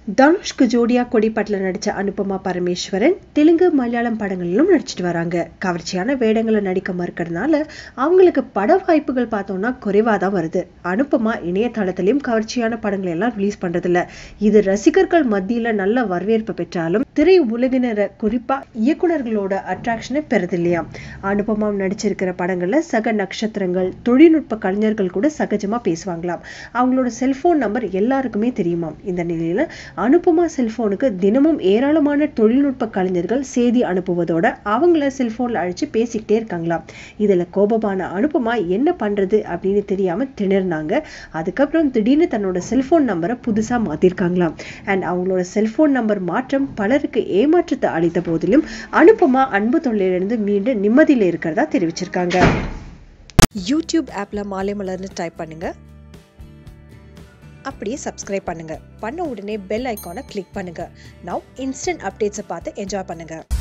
தனுஷ்க்கு ஜோடியா கொடிப்பட்டில் நடிச்ச அனுபமா பரமேஸ்வரன் தெலுங்கு மலையாளம் படங்களிலும் நடிச்சிட்டு வராங்க கவர்ச்சியான வேடங்களை நடிக்க மறுக்கிறதுனால அவங்களுக்கு பட வாய்ப்புகள் பார்த்தோம்னா குறைவாக தான் வருது அனுபமா இணையதளத்திலையும் கவர்ச்சியான படங்களை எல்லாம் ரிலீஸ் பண்றதில்ல இது ரசிகர்கள் மத்தியில நல்ல வரவேற்பு பெற்றாலும் திரை உலகினரை குறிப்பா இயக்குனர்களோட அட்ராக்ஷனை பெறதில்லையா அனுபமா நடிச்சிருக்கிற படங்கள்ல சக நட்சத்திரங்கள் தொழில்நுட்ப கலைஞர்கள் கூட சகஜமா பேசுவாங்களாம் அவங்களோட செல்போன் நம்பர் எல்லாருக்குமே தெரியுமாம் இந்த நிலையில அனுபமா செல்போனுக்கு தினமும் ஏராளமான தொழில்நுட்ப கலைஞர்கள் செய்தி அனுப்புவதோட அவங்கள செல்போன்ல அழைச்சு பேசிக்கிட்டே இருக்காங்களாம் இதுல கோபமான அனுபமா என்ன பண்றது அப்படின்னு தெரியாம திணறினாங்க அதுக்கப்புறம் திடீர்னு தன்னோட செல்போன் நம்பரை புதுசா மாத்திருக்காங்களாம் அண்ட் அவங்களோட செல்போன் நம்பர் மாற்றம் பலருக்கு ஏமாற்றத்தை அளித்த போதிலும் அனுபமா அன்பு தொல்லையிலிருந்து மீண்டு நிம்மதியில இருக்கிறதா தெரிவிச்சிருக்காங்க யூடியூப் ஆப்ல மாலை மலர்னு டைப் பண்ணுங்க அப்படியே சப்ஸ்கிரைப் பண்ணுங்க பண்ண உடனே பெல் ஐக்கானை கிளிக் பண்ணுங்க நவ் இன்ஸ்டன்ட் அப்டேட்ஸை பார்த்து என்ஜாய் பண்ணுங்க